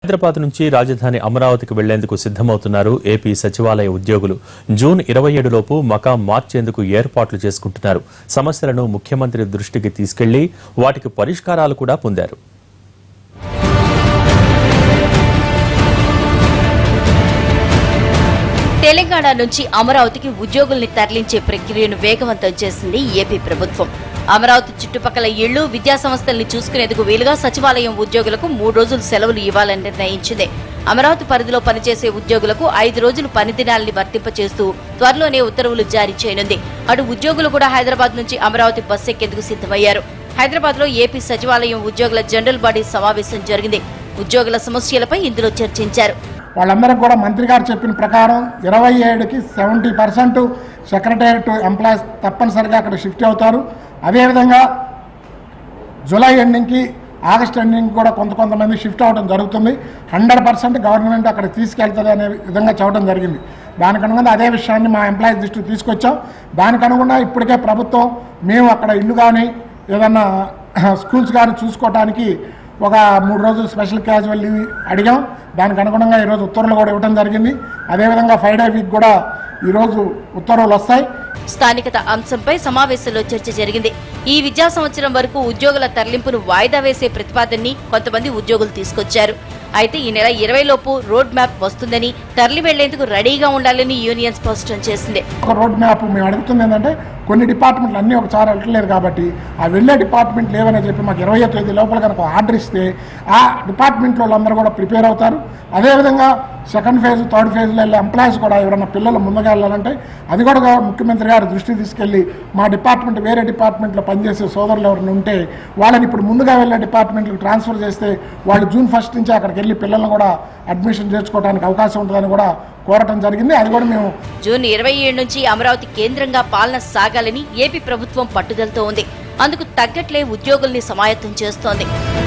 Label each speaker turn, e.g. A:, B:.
A: హైదరాబాద్ నుంచి రాజధాని అమరావతికి వెళ్లేందుకు సిద్దమవుతున్నారు ఏపీ సచివాలయ ఉద్యోగులు జూన్ ఇరవై ఏడులోపు మకాం మార్చేందుకు ఏర్పాట్లు చేసుకుంటున్నారు సమస్యలను ముఖ్యమంత్రి దృష్టికి తీసుకెళ్లి వాటికి పరిష్కారాలు కూడా పొందారు
B: తెలంగాణ నుంచి అమరావతికి ఉద్యోగుల్ని తరలించే ప్రక్రియను వేగవంతం చేసింది ఏపీ ప్రభుత్వం అమరావతి చుట్టుపక్కల ఇళ్లు విద్యా సంస్థల్ని చూసుకునేందుకు వీలుగా సచివాలయం ఉద్యోగులకు మూడు రోజులు సెలవులు ఇవ్వాలని నిర్ణయించింది అమరావతి పరిధిలో పనిచేసే ఉద్యోగులకు ఐదు రోజులు పని దినాల్ని వర్తింపచేస్తూ త్వరలోనే ఉత్తర్వులు జారీ చేయనుంది అటు ఉద్యోగులు కూడా హైదరాబాద్ నుంచి అమరావతి బస్సు ఎక్కేందుకు సిద్దమయ్యారు హైదరాబాద్ లో ఏపీ సచివాలయం ఉద్యోగుల జనరల్ బాడీ సమావేశం జరిగింది ఉద్యోగుల సమస్యలపై ఇందులో చర్చించారు
C: వాళ్ళందరికీ కూడా మంత్రి గారు చెప్పిన ప్రకారం ఇరవై ఏడుకి సెవెంటీ పర్సెంట్ సెక్రటేరియట్ ఎంప్లాయీస్ తప్పనిసరిగా అక్కడ షిఫ్ట్ అవుతారు అదేవిధంగా జూలై ఎండింగ్కి ఆగస్ట్ ఎండింగ్ కూడా కొంత కొంతమంది షిఫ్ట్ అవ్వడం జరుగుతుంది హండ్రెడ్ పర్సెంట్ గవర్నమెంట్ అక్కడ తీసుకెళ్తుంది అనే విధంగా చెప్పడం జరిగింది దానికి అనుగుణంగా అదే విషయాన్ని మా ఎంప్లాయీస్ దృష్టికి తీసుకొచ్చాం దానికి అనుగుణంగా ఇప్పటికే ప్రభుత్వం మేము అక్కడ ఇల్లు కానీ ఏదన్నా స్కూల్స్ కానీ చూసుకోవడానికి ఒక మూడు రోజులు స్పెషల్ క్యాజువల్ లీవ్ అడిగాం దానికి అనుగుణంగా ఈరోజు ఉత్తర్వులు కూడా ఇవ్వడం జరిగింది అదేవిధంగా ఫైవ్ డే వీక్ కూడా ఈరోజు ఉత్తర్వులు వస్తాయి
B: స్థానికత అంశంపై సమావేశంలో చర్చ జరిగింది ఈ విద్యా సంవత్సరం వరకు ఉద్యోగుల తరలింపును వాయిదా వేసే ప్రతిపాదనని కొంతమంది ఉద్యోగులు తీసుకొచ్చారు అయితే ఈ నెల ఇరవై లోపు రోడ్ మ్యాప్ వస్తుందని తరలి వెళ్లేందుకు రెడీగా ఉండాలని యూనియన్ స్పష్టం చేసింది
C: ఒక రోడ్ మ్యాప్ మేము అడుగుతుంది ఏంటంటే కొన్ని డిపార్ట్మెంట్లు అన్నీ ఒకసారి వెళ్ళలేదు కాబట్టి ఆ వెళ్ళే డిపార్ట్మెంట్ లేవని చెప్పి మాకు ఇరవై తేదీ లోపల కనుక ఆర్డర్ ఇస్తే ఆ డిపార్ట్మెంట్ వాళ్ళందరూ కూడా ప్రిపేర్ అవుతారు అదేవిధంగా సెకండ్ ఫేజ్ థర్డ్ ఫేజ్లో వెళ్ళే ఎంప్లాయీస్ కూడా ఎవరైనా పిల్లలు ముందుగా వెళ్ళాలంటే అది కూడా గా- ముఖ్యమంత్రి గారు దృష్టికి తీసుకెళ్ళి మా డిపార్ట్మెంట్ వేరే డిపార్ట్మెంట్లో పనిచేసే సోదరులు ఎవరైనా ఉంటే వాళ్ళని ఇప్పుడు ముందుగా వెళ్ళే డిపార్ట్మెంట్లకు ట్రాన్స్ఫర్ చేస్తే వాళ్ళు జూన్ ఫస్ట్ నుంచి అక్కడికి వెళ్ళి పిల్లల్ని కూడా అడ్మిషన్ చేర్చుకోవడానికి అవకాశం ఉంటుందని కూడా కోరటం జరిగింది అది కూడా మేము
B: జూన్ ఇరవై ఏడు నుంచి అమరావతి కేంద్రంగా పాలన సాగాలని ఏపీ ప్రభుత్వం పట్టుదలతో ఉంది అందుకు తగ్గట్లే ఉద్యోగుల్ని సమాయత్తం చేస్తోంది